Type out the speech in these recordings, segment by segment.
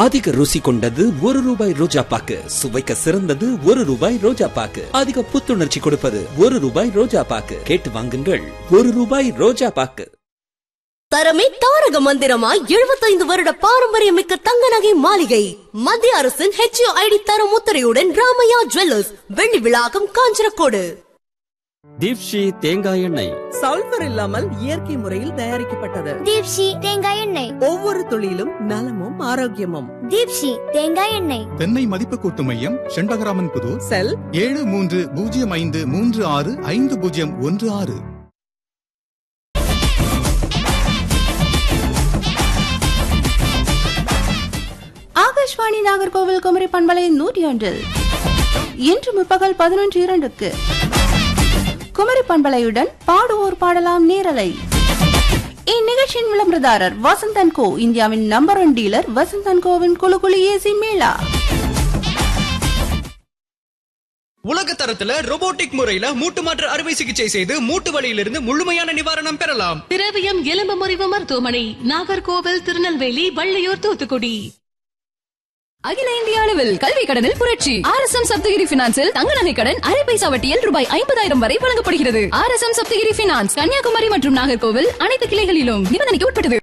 அதிக ருசி கொண்டது ஒரு ரூபாய் ரோஜா பாக்கு சுவைக்க சிறந்தது ஒரு ரூபாய் ரோஜா பாக்கு அதிக புத்துணர்ச்சி கொடுப்பது ஒரு ரூபாய் ரோஜா பாக்கு கேட்டு வாங்குங்கள் ஒரு ரூபாய் ரோஜா பாக்கு தரமே தாரக மந்திரமாய் எழுபத்தைந்து வருட பாரம்பரியமிக்க தங்க நகை மாளிகை மத்திய அரசின் ஹெச்ஓ ஐடி தர முத்திரையுடன் ராமையா ஜுவல்லர்ஸ் வெள்ளி விழாக்கம் காஞ்சனக்கோடு தீப்ஷி தேங்காய் எண்ணெய் சல்பர் இல்லாமல் இயற்கை முறையில் தயாரிக்கப்பட்டது தீப்ஷி தேங்காய் எண்ணெய் ஒவ்வொரு துளியிலும் நலமும் ஆரோக்கியமும் தீப்ஷி தேங்காய் எண்ணெய் தென்னை மதிப்பு கூட்டு மையம் செண்பகராமன் புது செல் ஏழு மூன்று பூஜ்ஜியம் ஐந்து மூன்று ஆறு ஐந்து பூஜ்ஜியம் ஒன்று ஆறு ஆகாஷ்வாணி நாகர்கோவில் குமரி பண்பலை நூற்றி ஒன்றில் இன்று முற்பகல் பதினொன்று இரண்டுக்கு குமரி பண்பலையுடன் பாடுவோர் பாடலாம் நேரலை இந்நிகழ்ச்சியின் விளம்பரதாரர் வசந்தன் கோ இந்தியாவின் நம்பர் ஒன் டீலர் வசந்தன் கோவின் குழு குழு ஏசி மேளா உலக தரத்துல robotic முறையில மூட்டு மாற்று அறுவை சிகிச்சை செய்து மூட்டு வலியிலிருந்து முழுமையான நிவாரணம் பெறலாம் திரவியம் எலும்பு முறிவு மருத்துவமனை நாகர்கோவில் திருநெல்வேலி வள்ளியூர் தூத்துக்குடி அகில இந்திய அளவில் கல்வி கடனில் புரட்சி ஆர் எஸ் எம் சப்தகிரி பினான்சில் தங்க நகை கடன் அரை பைசா வட்டியில் ரூபாய் ஐம்பதாயிரம் வரை வழங்கப்படுகிறது R S M Sapthagiri finance Kanyakumari மற்றும் நாகர்கோவில் அனைத்து கிளைகளிலும் நிபந்தனைக்கு உட்பட்டது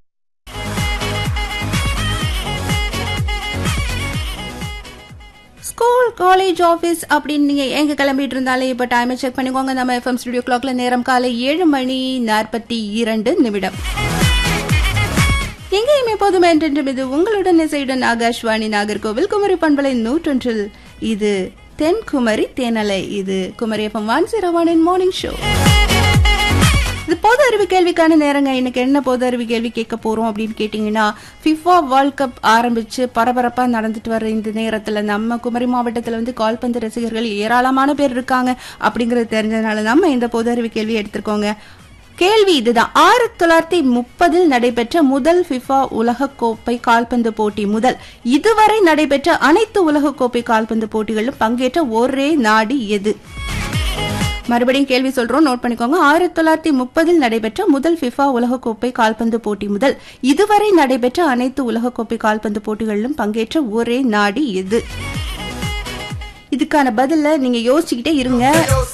ஸ்கூல் காலேஜ் ஆஃபீஸ் அப்படின்னு நீங்க எங்க கிளம்பிட்டு இருந்தாலே இப்ப டைமை செக் பண்ணிக்கோங்க நம்ம எஃப்எம் ஸ்டுடியோ கிளாக்ல நேரம் காலை ஏழு மணி நாற்பத்தி இரண்டு நிமிடம் எங்கேயும் எப்போதும் என்றென்றும் இது உங்களுடன் இசையுடன் ஆகாஷ்வாணி நாகர்கோவில் குமரி பண்பலை நூற்றொன்றில் இது தென்குமரி தேனலை இது Kumari FM one zero one morning show இது பொது அறிவு கேள்விக்கான நேரங்க இன்னைக்கு என்ன பொது அறிவு கேள்வி கேட்க போறோம் அப்படின்னு கேட்டீங்கன்னா ஃபிஃபா வேர்ல்ட் கப் ஆரம்பிச்சு பரபரப்பா நடந்துட்டு வர இந்த நேரத்துல நம்ம குமரி மாவட்டத்துல வந்து கால்பந்து ரசிகர்கள் ஏராளமான பேர் இருக்காங்க அப்படிங்கறது தெரிஞ்சதுனால நம்ம இந்த பொது அறிவு கேள்வி எடுத்திருக்கோங்க கேள்வி இதுதான் ஆயிரத்தி தொள்ளாயிரத்தி முப்பதில் நடைபெற்ற முதல் ஃபிஃபா உலகக்கோப்பை கால்பந்து போட்டி முதல் இதுவரை நடைபெற்ற அனைத்து உலகக்கோப்பை கால்பந்து போட்டிகளிலும் பங்கேற்ற ஒரே நாடு எது மறுபடியும் கேள்வி சொல்றோம் நோட் பண்ணிக்கோங்க ஆயிரத்தி தொள்ளாயிரத்தி முப்பதில் நடைபெற்ற முதல் ஃபிஃபா உலகக்கோப்பை கால்பந்து போட்டி முதல் இதுவரை நடைபெற்ற அனைத்து உலகக்கோப்பை கால்பந்து போட்டிகளிலும் பங்கேற்ற ஒரே நாடு எது இதுக்கான பதில நீங்க யோசிச்சுக்கிட்டே இருங்க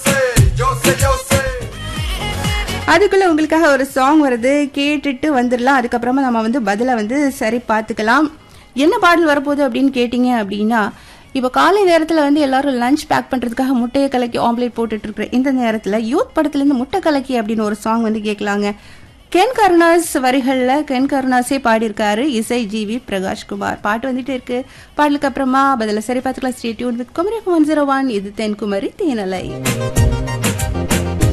அதுக்குள்ள உங்களுக்காக ஒரு சாங் வருது கேட்டுட்டு வந்துடலாம் அதுக்கப்புறமா நம்ம வந்து பதில வந்து சரி பார்த்துக்கலாம் என்ன பாடல் வரப்போகுது அப்படின்னு கேட்டீங்க அப்படின்னா இப்போ காலை நேரத்தில் வந்து எல்லாரும் லஞ்ச் பேக் பண்ணுறதுக்காக முட்டையை கலக்கி ஆம்லேட் போட்டுட்டு இருக்கிற இந்த நேரத்தில் யூத் படத்துலேருந்து முட்டை கலக்கி அப்படின்னு ஒரு சாங் வந்து கேட்கலாங்க கென் கருணாஸ் வரிகளில் கென் கருணாஸே பாடியிருக்காரு இசை ஜிவி பிரகாஷ்குமார் பாட்டு வந்துட்டே இருக்கு பாடலுக்கு அப்புறமா பதில சரி பார்த்துக்கலாம் stay tuned with Kumari one zero one இது தென்குமரி தேனலை